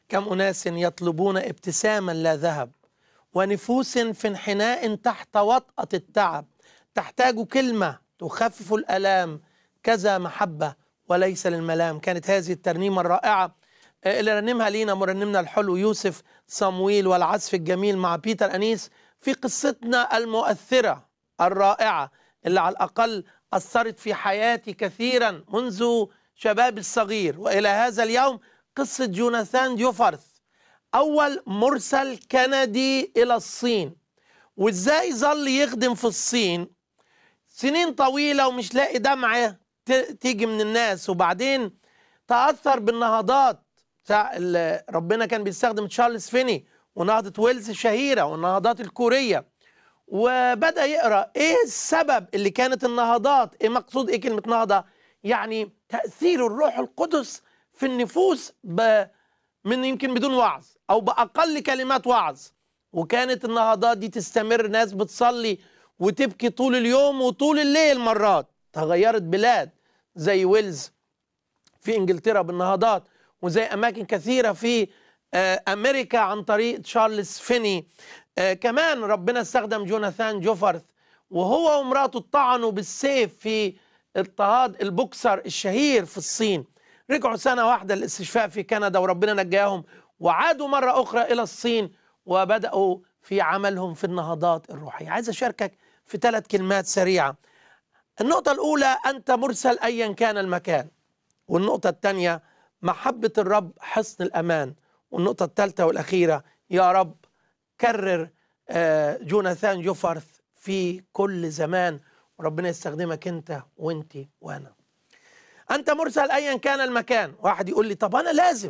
كم أناس يطلبون ابتساما لا ذهب ونفوس في انحناء تحت وطأة التعب تحتاج كلمة تخفف الألام كذا محبة وليس للملام كانت هذه الترنيمة الرائعة آه، اللي رنمها لينا مرنمنا الحلو يوسف صمويل والعزف الجميل مع بيتر أنيس في قصتنا المؤثرة الرائعة اللي على الأقل أثرت في حياتي كثيرا منذ شبابي الصغير وإلى هذا اليوم قصة جوناثان ديوفرث أول مرسل كندي إلى الصين وإزاي ظل يخدم في الصين سنين طويلة ومش لاقي دمعة ت- تيجي من الناس وبعدين تأثر بالنهضات بتاع ال- ربنا كان بيستخدم تشارلز فيني ونهضة ويلز الشهيرة والنهضات الكورية وبدأ يقرأ إيه السبب اللي كانت النهضات إيه مقصود إيه كلمة نهضة يعني تأثير الروح القدس في النفوس ب... من يمكن بدون وعظ أو بأقل كلمات وعظ وكانت النهضات دي تستمر ناس بتصلي وتبكي طول اليوم وطول الليل مرات تغيرت بلاد زي ويلز في انجلترا بالنهضات وزي اماكن كثيره في آه، امريكا عن طريق تشارلز فيني آه، كمان ربنا استخدم جوناثان جوفرث وهو ومراته اتطعنوا بالسيف في اضطهاد البوكسر الشهير في الصين رجعوا سنه واحده للاستشفاء في كندا وربنا نجاهم وعادوا مره اخرى الى الصين وبداوا في عملهم في النهضات الروحيه عايز اشاركك في ثلاث كلمات سريعه النقطه الاولى انت مرسل ايا كان المكان والنقطة الثانية محبة الرب حصن الأمان والنقطة الثالثة والأخيرة يا رب كرر آه، جوناثان جوفرث في كل زمان وربنا يستخدمك أنت وأنت وأنا أنت مرسل أيا كان المكان واحد يقول لي طب أنا لازم